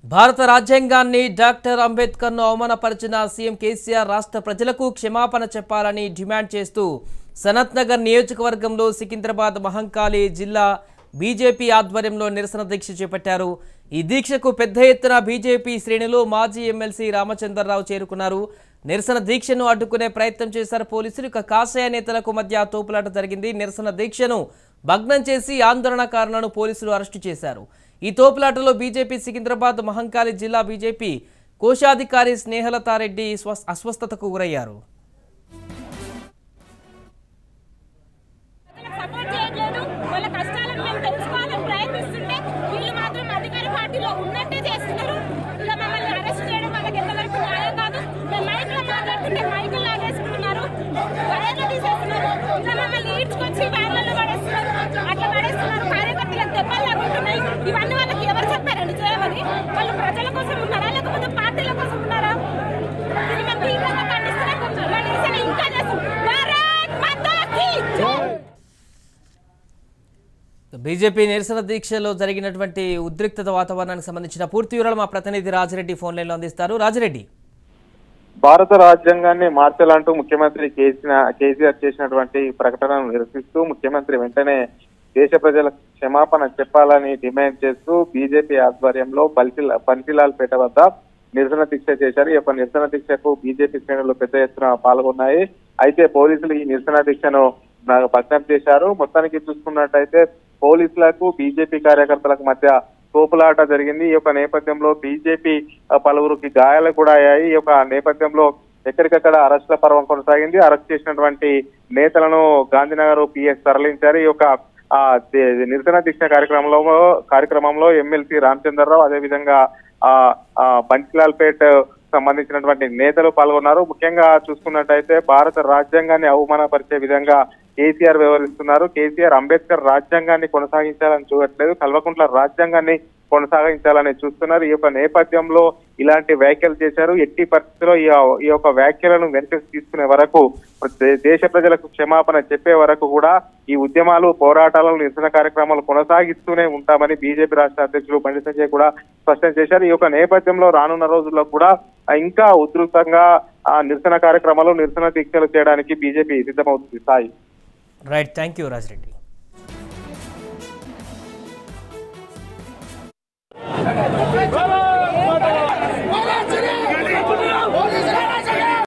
భారత రాజ్యాంగాన్ని డాక్టర్ అంబేద్కర్ను అవమానపరిచిన సీఎం కేసీఆర్ రాష్ట్ర ప్రజలకు క్షమాపణ చెప్పాలని డిమాండ్ చేస్తూ సనత్ నగర్ నియోజకవర్గంలో సికింద్రాబాద్ మహంకాళి జిల్లా బీజేపీ ఆధ్వర్యంలో నిరసన దీక్ష చేపట్టారు ఈ దీక్షకు పెద్ద ఎత్తున బీజేపీ శ్రేణులు మాజీ ఎమ్మెల్సీ రామచంద్రరావు చేరుకున్నారు నిరసన దీక్షను అడ్డుకునే ప్రయత్నం చేశారు పోలీసులు ఇక కాషాయ నేతలకు మధ్య తోపులాట జరిగింది నిరసన దీక్షను భగ్నం చేసి ఆందోళనకారులను పోలీసులు అరెస్టు చేశారు ఈ తోపులాటలో బీజేపీ సికింద్రాబాద్ మహంకాళి జిల్లా బీజేపీ కోశాధికారి స్నేహలతారెడ్డి స్వస్- అస్వస్థతకు గురయ్యారు వాళ్ళకి సపోర్ట్ చేయట్లేదు వాళ్ళ కష్టాలను మేము తెలుసుకోవాలని ప్రయత్నిస్తుంటే వీళ్ళు మాత్రం అధికార పార్టీలో ఉన్నట్టే చేస్తున్నారు ఇలా మమ్మల్ని అరెస్ట్ చేయడం వాళ్ళకి ఎంతవరకు న్యాయం కాదు మేము మైక్ లో మాట్లాడుతుంటే మైకులు లాగేసుకుంటున్నారు వైర్లు తీసేస్తున్నారు ఇలా మమ్మల్ని ఈడ్చుకొచ్చి వ్యాన్లలో పడేస్తున్నారు అట్లా పడేస్తున్నారు కార్యకర్తలకు దెబ్బలు లాగుంటున్నాయి ఇవన్నీ వాళ్ళకి ఎవరు చెప్పారండి చేయమని వాళ్ళు ప్రజల కోసం ఉన్నారా లేకపోతే పార్టీల కోసం ఉన్నారా ఇది మేము తీవ్రంగా ఖండిస్తున్నాం మా నిరసన ఇంకా చేస్తాం భారత్ మాతా కీ జై బీజేపీ నిరసన దీక్షలో జరిగినటువంటి ఉద్రిక్తత వాతావరణానికి సంబంధించిన పూర్తి వివరాలు మా ప్రతినిధి రాజిరెడ్డి ఫోన్ లైన్లో అందిస్తారు రాజిరెడ్డి భారత రాజ్యాంగాన్ని మార్చాలంటూ ముఖ్యమంత్రి చేసిన కేసీఆర్ చేసినటువంటి ప్రకటనను నిరసిస్తూ ముఖ్యమంత్రి వెంటనే దేశ ప్రజలకు క్షమాపణ చెప్పాలని డిమాండ్ చేస్తూ బీజేపీ ఆధ్వర్యంలో బల్సిల్ బన్సీలాల్పేట వద్ద నిరసన దీక్ష చేశారు ఈ యొక్క నిరసన దీక్షకు బీజేపీ శ్రేణులు పెద్ద ఎత్తున పాల్గొన్నాయి అయితే పోలీసులు ఈ నిరసన దీక్షను నాకు భగ్నం చేశారు మొత్తానికి చూసుకున్నట్టయితే పోలీసులకు బీజేపీ కార్యకర్తలకు మధ్య తోపులాట జరిగింది ఈ యొక్క నేపథ్యంలో బీజేపీ పలువురికి గాయాలు కూడా అయ్యాయి ఈ యొక్క నేపథ్యంలో ఎక్కడికక్కడ అరెస్టుల పర్వం కొనసాగింది అరెస్ట్ చేసినటువంటి నేతలను గాంధీనగర్ పిఎస్ తరలించారు ఈ యొక్క ఆ దే- నిరసన దీక్ష కార్యక్రమంలో కార్యక్రమంలో ఎమ్మెల్సీ రామచంద్రరావు అదేవిధంగా ఆ ఆ బంచిలాల్పేట్ సంబంధించినటువంటి నేతలు పాల్గొన్నారు ముఖ్యంగా చూసుకున్నట్టయితే భారత రాజ్యాంగాన్ని అవమానపరిచే విధంగా కేసీఆర్ వ్యవహరిస్తున్నారు కేసీఆర్ అంబేద్కర్ రాజ్యాంగాన్ని కొనసాగించాలని చూడట్లేదు కల్వకుంట్ల రాజ్యాంగాన్ని కొనసాగించాలని చూస్తున్నారు ఈ యొక్క నేపథ్యంలో ఇలాంటి వ్యాఖ్యలు చేశారు ఎట్టి పరిస్థితిలో ఈ ఈ యొక్క వ్యాఖ్యలను వెనక్కి తీసుకునే వరకు దే- దేశ ప్రజలకు క్షమాపణ చెప్పే వరకు కూడా ఈ ఉద్యమాలు పోరాటాలను నిరసన కార్యక్రమాలు కొనసాగిస్తూనే ఉంటామని బీజేపీ రాష్ట్ర అధ్యక్షులు బండి సంజయ్ కూడా స్పష్టం చేశారు ఈ యొక్క నేపథ్యంలో రానున్న రోజుల్లో కూడా ఇంకా ఉధృతంగా ఆ నిరసన కార్యక్రమాలు నిరసన దీక్షలు చేయడానికి బీజేపీ సిద్ధమవుతుంది Sai right thank you Rajireddy